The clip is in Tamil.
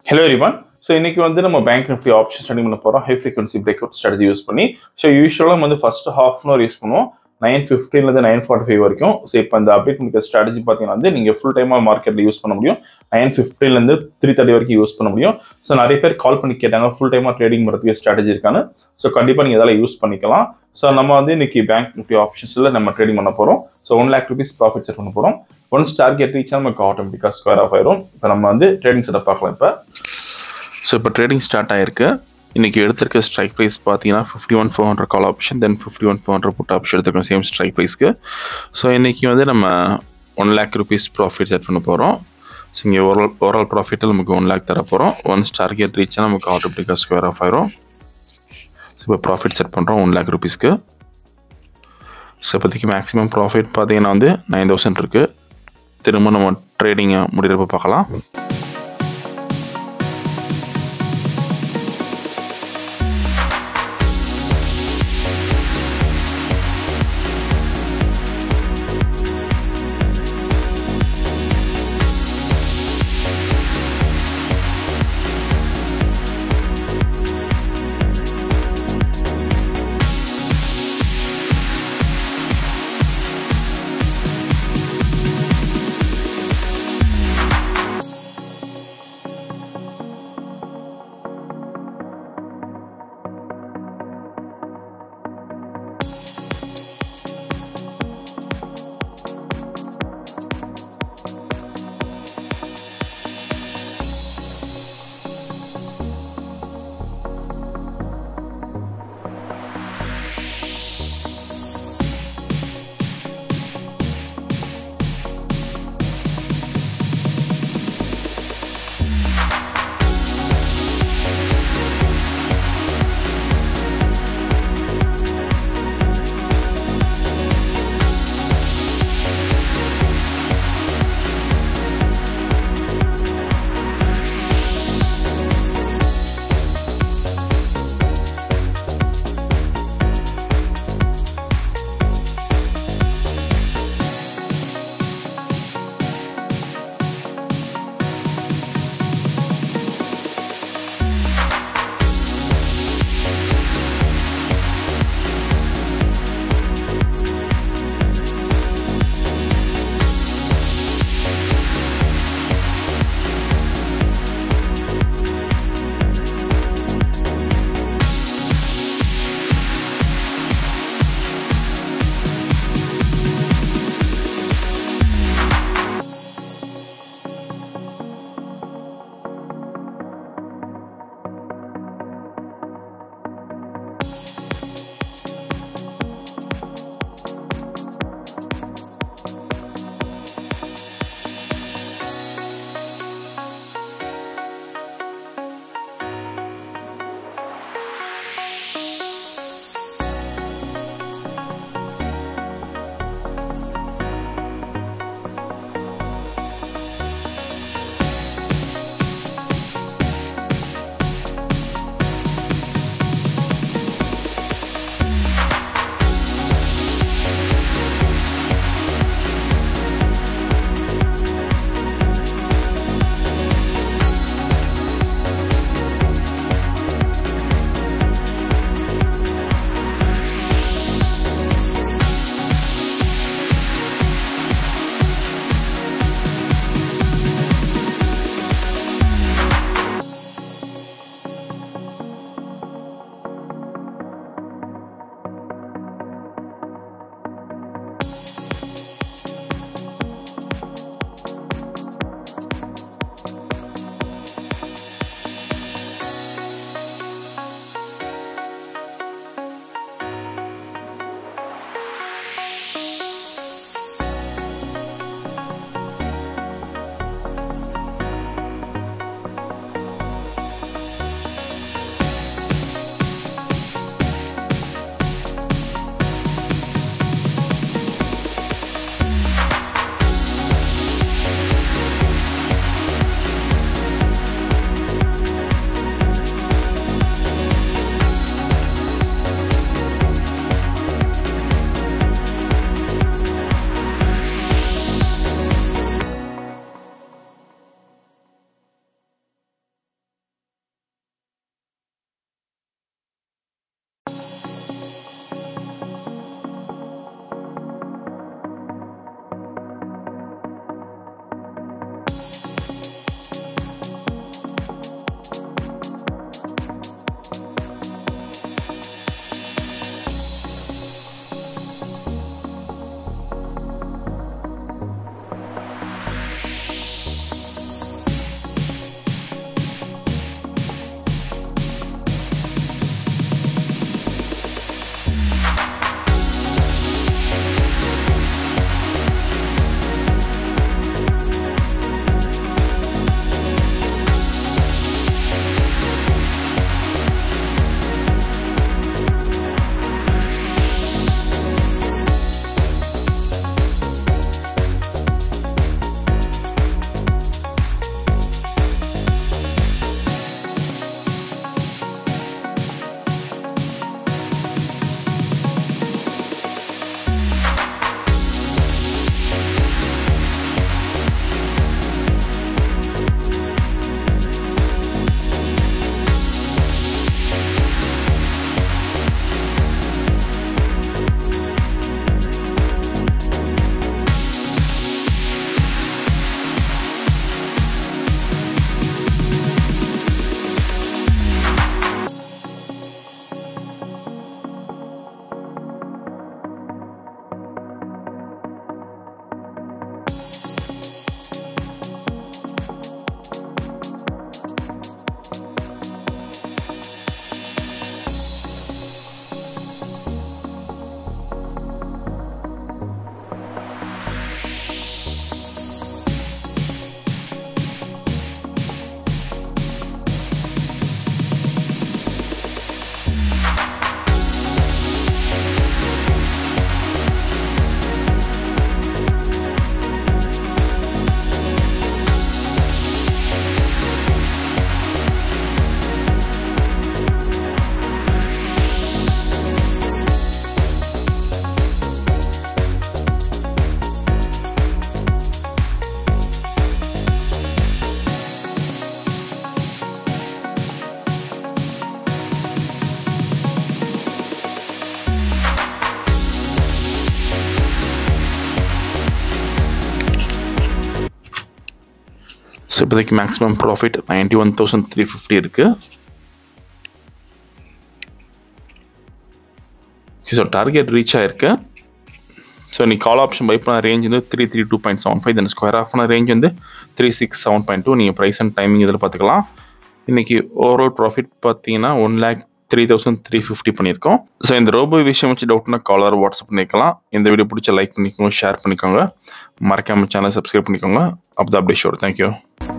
ஹலோ எரிவான் ஸோ இன்னைக்கு வந்து நம்ம பேங்க் நிஃப்டி ஆப்ஷன் ஸ்டடி பண்ண போகிறோம் high frequency break out strategy use பண்ணி ஸோ யூஸ்வலாக நம்ம வந்து first half an hour use பண்ணுவோம் நைன் ஃபிஃப்டின்லேருந்து நைன் ஃபார்ட்டி ஃபைவ் வரைக்கும் ஸோ இப்போ இந்த அப்டேட் பண்ணிக்க ஸ்ட்ராட்டஜி பார்த்தீங்கன்னா வந்து நீங்கள் ஃபுல் டைமாக மார்க்கெட்டில் யூஸ் பண்ண முடியும் நைன் ஃபிஃப்டின்லேருந்து த்ரீ தேர்ட்டி வரைக்கும் யூஸ் பண்ண முடியும் ஸோ நிறைய பேர் கால் பண்ணி கேட்டாங்க ஃபுல் டைமாக ட்ரேடிங் பண்ணுறதுக்கு ஸ்ட்ராட்டஜி இருக்கான்னு ஸோ கண்டிப்பாக நீங்கள் இதெல்லாம் யூஸ் பண்ணிக்கலாம் ஸோ நம்ம வந்து இன்னைக்கு பேங்க் நிஃப்டி ஆப்ஷன்ஸில் நம்ம ட்ரேடிங் பண்ண போகிறோம் so one lakh rupees profit set பண்ண போகிறோம் ஒன்ஸ் டார்கெட் ரீச் நமக்கு ஆட்டோமேட்டிக்காக ஸ்கொயர் ஆஃப் ஆயிரும் இப்போ நம்ம வந்து ட்ரேடிங் செட்டப் பார்க்கலாம் இப்போ ஸோ இப்போ ட்ரேடிங் ஸ்டார்ட் ஆயிருக்கு இன்றைக்கி எடுத்திருக்க ஸ்ட்ரைக் ப்ரைஸ் பார்த்தீங்கன்னா fifty one four hundred call option then fifty one four hundred put option எடுத்துருக்கோம் சேம் ஸ்ட்ரைக் ப்ரைஸ்க்கு ஸோ இன்றைக்கி வந்து நம்ம one lakh rupees profit set பண்ண போகிறோம் ஸோ இங்கே ஓவரால் ஓவரால் ப்ராஃபிட்டில் நமக்கு ஒன் லேக் தர போகிறோம் ஒன்ஸ் டார்கெட் ரீச்னா நமக்கு ஆட்டோமேட்டிக்காக ஸ்கொயர் ஆஃப் ஆயிரும் ஸோ இப்போ ப்ராஃபிட் செட் பண்ணுறோம் ஒன் லேக் ருபீஸ்க்கு ஸோ இப்போதைக்கு மேக்ஸிமம் ப்ராஃபிட் பார்த்தீங்கன்னா வந்து நைன் தௌசண்ட் இருக்குது திரும்ப நம்ம ட்ரேடிங்கை முடிகிறப்ப பார்க்கலாம் ஸோ இப்போதைக்கு maximum profit ninety one thousand three fifty இருக்குது ஸோ டார்கெட் ரீச் ஆயிருக்கு ஸோ நீ கால் ஆப்ஷன் பை பண்ண ரேஞ்ச் வந்து three three two point seven five then square off range வந்து three six seven point two நீங்கள் ப்ரைஸ் அண்ட் டைமிங் இதில் பார்த்துக்கலாம் இன்றைக்கி ஓவரால் ப்ராஃபிட் பார்த்தீங்கன்னா one lakh three thousand three fifty பண்ணியிருக்கோம் ஸோ இந்த ரோபோ விஷயம் வச்சு டவுட்னா காலர் வாட்ஸ்அப் பண்ணிக்கலாம் இந்த வீடியோ பிடிச்ச லைக் பண்ணிக்கோங்க ஷேர் பண்ணிக்கோங்க மறக்காம சேனல் சப்ஸ்கிரைப் பண்ணிக்கோங்க அப்போ தான் அப்படியே ஷோர் தேங்க்யூ